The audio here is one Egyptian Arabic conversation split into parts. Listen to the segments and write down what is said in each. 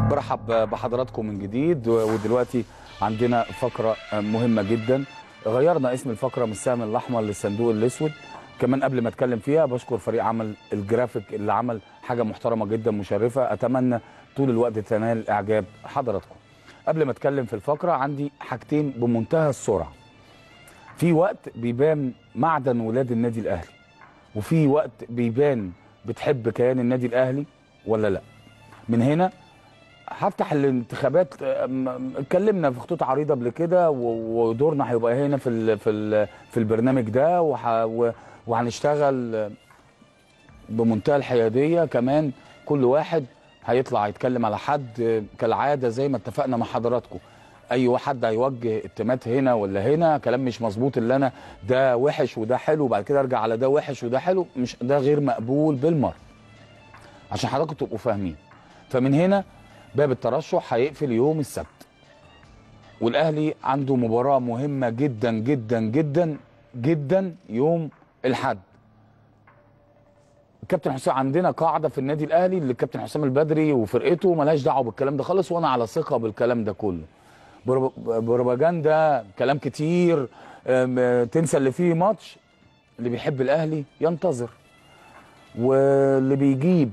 برحب بحضراتكم من جديد ودلوقتي عندنا فقرة مهمة جدا غيرنا اسم الفقرة من السهم الأحمر للصندوق الأسود كمان قبل ما اتكلم فيها بشكر فريق عمل الجرافيك اللي عمل حاجة محترمة جدا مشرفة أتمنى طول الوقت تنال إعجاب حضراتكم قبل ما اتكلم في الفقرة عندي حاجتين بمنتهى السرعة في وقت بيبان معدن ولاد النادي الأهلي وفي وقت بيبان بتحب كيان النادي الأهلي ولا لا من هنا هفتح الانتخابات أم- اتكلمنا في خطوط عريضه قبل كده و- ودورنا هيبقى هنا في ال في ال في البرنامج ده وح و- وهنشتغل بمنتهى الحياديه كمان كل واحد هيطلع يتكلم على حد كالعاده زي ما اتفقنا مع حضراتكم اي حد هيوجه اتمات هنا ولا هنا كلام مش مظبوط اللي انا ده وحش وده حلو وبعد كده ارجع على ده وحش وده حلو مش ده غير مقبول بالمره عشان حضراتكم تبقوا فاهمين فمن هنا باب الترشح هيقفل يوم السبت والاهلي عنده مباراه مهمه جدا جدا جدا جدا يوم الاحد الكابتن حسام عندنا قاعده في النادي الاهلي اللي الكابتن حسام البدري وفرقته ملهاش دعوه بالكلام ده خالص وانا على ثقه بالكلام ده كله برب- بروباجندا كلام كتير أم، تنسى اللي فيه ماتش اللي بيحب الاهلي ينتظر واللي بيجيب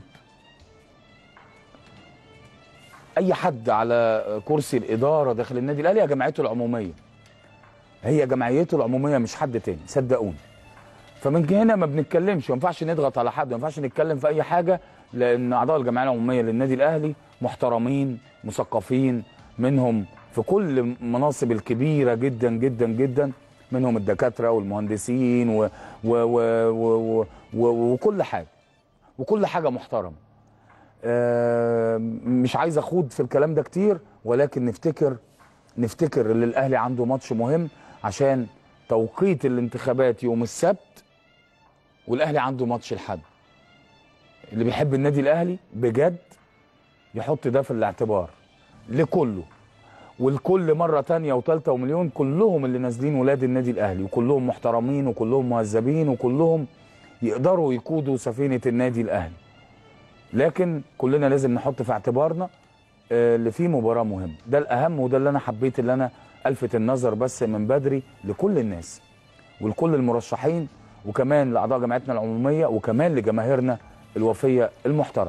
اي حد على كرسي الاداره داخل النادي الاهلي هي جمعيته العموميه هي جمعيته العموميه مش حد تاني صدقوني فمن هنا ما بنتكلمش ما ينفعش نضغط على حد ما ينفعش نتكلم في اي حاجه لان اعضاء الجمعيه العموميه للنادي الاهلي محترمين مثقفين منهم في كل المناصب الكبيره جدا جدا جدا منهم الدكاتره والمهندسين و و و و و و وكل حاجه وكل حاجه محترمه آه، مش عايز اخوض في الكلام ده كتير ولكن نفتكر نفتكر ان الاهلي عنده ماتش مهم عشان توقيت الانتخابات يوم السبت والاهلي عنده ماتش الحد اللي بيحب النادي الاهلي بجد يحط ده في الاعتبار لكله والكل مره تانية وتالتة ومليون كلهم اللي نازلين ولاد النادي الاهلي وكلهم محترمين وكلهم مهذبين وكلهم يقدروا يقودوا سفينه النادي الاهلي لكن كلنا لازم نحط في اعتبارنا آه، اللي فيه مباراه مهمه ده الاهم وده اللي انا حبيت اللي انا الفت النظر بس من بدري لكل الناس ولكل المرشحين وكمان لاعضاء جمعيتنا العموميه وكمان لجماهيرنا الوفيه المحترمه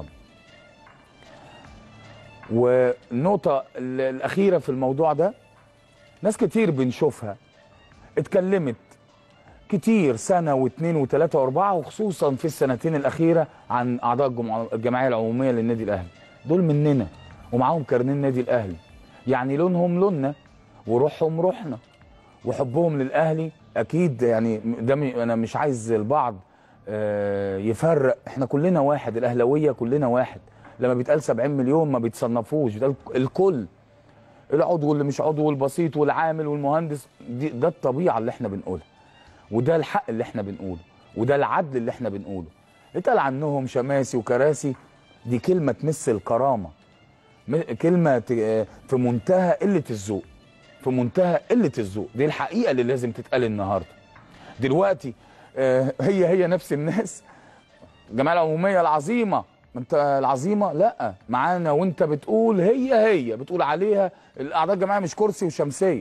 والنقطه ال- الاخيره في الموضوع ده ناس كتير بنشوفها اتكلمت كتير سنه واثنين وثلاثه واربعه وخصوصا في السنتين الاخيره عن اعضاء الجمع- الجمعيه العموميه للنادي الاهلي دول مننا ومعاهم كارنيه النادي الاهلي يعني لونهم لوننا وروحهم روحنا وحبهم للاهلي اكيد يعني ده م- انا مش عايز البعض آه، يفرق احنا كلنا واحد الاهلاويه كلنا واحد لما بيتقال 70 مليون ما بيتصنفوش بيتقال الكل العضو اللي مش عضو والبسيط والعامل والمهندس دي ده الطبيعه اللي احنا بنقولها وده الحق اللي احنا بنقوله وده العدل اللي احنا بنقوله اتقال عنهم شماسي وكراسي دي كلمه تمس الكرامه م- كلمه ت- آه، في منتهى قله الذوق في منتهى قله الذوق دي الحقيقه اللي لازم تتقال النهارده دلوقتي آه، هي هي نفس الناس الجمعيه العموميه العظيمه انت العظيمه لا معانا وانت بتقول هي هي بتقول عليها الاعضاء الجماعيه مش كرسي وشمسيه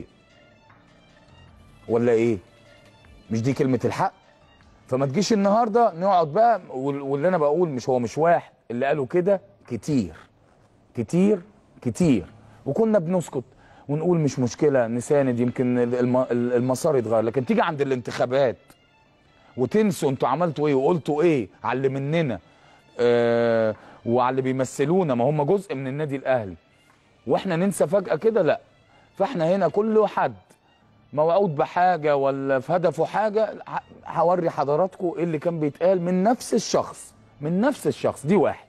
ولا ايه مش دي كلمه الحق فما تجيش النهارده نقعد بقى وال- واللي انا بقول مش هو مش واحد اللي قالوا كده كتير كتير كتير وكنا بنسكت ونقول مش مشكله نساند يمكن الم- المسار يتغير لكن تيجي عند الانتخابات وتنسوا انتوا عملتوا ايه وقلتوا ايه على اللي مننا آه وعلى اللي بيمثلونا ما هم جزء من النادي الاهلي واحنا ننسى فجاه كده لا فاحنا هنا كل حد موعود بحاجه ولا في هدفه حاجه ه- هوري حضراتكم ايه اللي كان بيتقال من نفس الشخص من نفس الشخص دي واحد